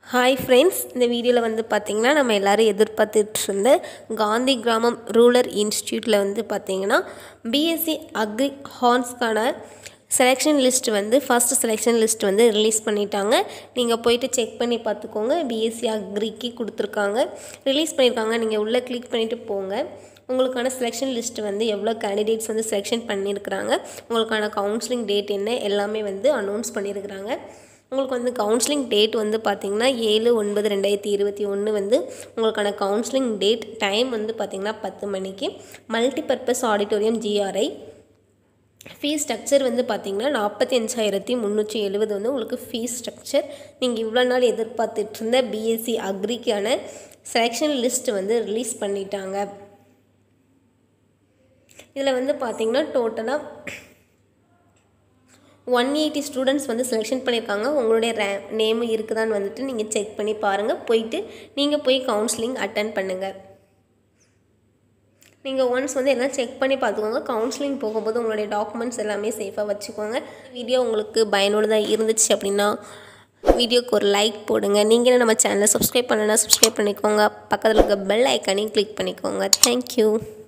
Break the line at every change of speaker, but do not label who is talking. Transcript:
hi friends இந்த வீடியோவில் வந்து பார்த்திங்கன்னா நம்ம எல்லோரும் எதிர்பார்த்துட்டு இருந்த காந்தி கிராமம் ரூரல் இன்ஸ்டியூட்டில் வந்து பார்த்திங்கன்னா பிஎஸ்சி அக்ரி ஹார்ன்ஸ்க்கான செலெக்ஷன் லிஸ்ட் வந்து ஃபஸ்ட் செலெக்ஷன் லிஸ்ட் வந்து ரிலீஸ் பண்ணிட்டாங்க நீங்கள் போயிட்டு செக் பண்ணி பார்த்துக்கோங்க பிஎஸ்சி அக்ரிக்கு கொடுத்துருக்காங்க ரிலீஸ் பண்ணியிருக்காங்க நீங்கள் உள்ளே கிளிக் பண்ணிவிட்டு போங்க உங்களுக்கான செலெக்ஷன் லிஸ்ட் வந்து எவ்வளோ கேண்டிடேட்ஸ் வந்து செலெக்ஷன் பண்ணியிருக்கிறாங்க உங்களுக்கான கவுன்சிலிங் டேட் என்ன எல்லாமே வந்து அனௌன்ஸ் பண்ணியிருக்கிறாங்க உங்களுக்கு வந்து கவுன்சிலிங் டேட் வந்து பார்த்திங்கன்னா ஏழு ஒன்பது ரெண்டாயிரத்தி இருபத்தி ஒன்று வந்து உங்களுக்கான கவுன்சிலிங் டேட் டைம் வந்து பார்த்திங்கன்னா பத்து மணிக்கு multipurpose auditorium GRI fees structure வந்து பார்த்திங்கன்னா நாற்பத்தி அஞ்சாயிரத்தி முந்நூற்றி எழுபது வந்து உங்களுக்கு ஃபீஸ் ஸ்ட்ரக்சர் நீங்கள் இவ்வளோ நாள் எதிர்பார்த்துட்டு இருந்த பிஎஸ்சி அக்ரிக்கான செலெக்ஷன் லிஸ்ட் வந்து ரிலீஸ் பண்ணிட்டாங்க இதில் வந்து பார்த்திங்கன்னா டோட்டலாக ஒன் எயிட்டி ஸ்டூடெண்ட்ஸ் வந்து செலெக்ஷன் பண்ணியிருக்காங்க உங்களுடைய ரே நேமு இருக்குதான்னு வந்துட்டு நீங்கள் செக் பண்ணி பாருங்கள் போயிட்டு நீங்கள் போய் கவுன்சிலிங் அட்டன் பண்ணுங்கள் நீங்கள் ஒன்ஸ் வந்து எல்லாம் செக் பண்ணி பார்த்துக்கோங்க கவுன்சிலிங் போகும்போது உங்களுடைய டாக்குமெண்ட்ஸ் எல்லாமே சேஃபாக வச்சுக்கோங்க வீடியோ உங்களுக்கு பயனுள்ளதாக இருந்துச்சு அப்படின்னா வீடியோக்கு ஒரு லைக் போடுங்க நீங்கள் நம்ம சேனலை சப்ஸ்கிரைப் பண்ணலைன்னா சப்ஸ்கிரைப் பண்ணிக்கோங்க பக்கத்தில் இருக்க பெல் ஐக்கானையும் கிளிக் பண்ணிக்கோங்க தேங்க்யூ